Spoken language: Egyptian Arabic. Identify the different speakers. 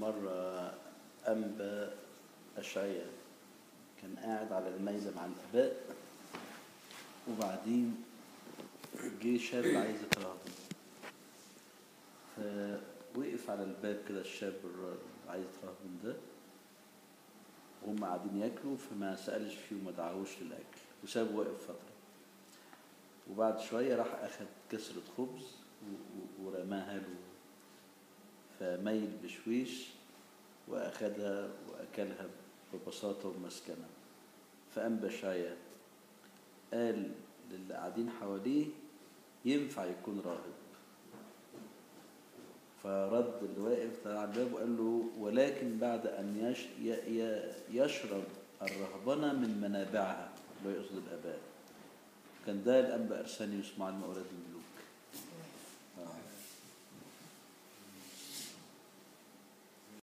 Speaker 1: مرة أنبا أشعيا كان قاعد على الميزة مع الآباء وبعدين جه شاب عايز يتراهن فوقف على الباب كده الشاب الر- اللي عايز يتراهن ده وهم قاعدين ياكلوا فما سألش فيه وما دعاهوش للأكل وسابه واقف فترة وبعد شوية راح أخد كسرة خبز و- و- ورماها له فميل بشويش وأخدها وأكلها ببساطة ومسكنة فقام بشاية قال للي قاعدين حواليه ينفع يكون راهب فرد اللي واقف ده على الباب وقال له ولكن بعد أن يش ي- ي- يشرب الرهبنة من منابعها اللي هو يقصد الآباء كان ده الأنبا أرسانيوس مع المؤرد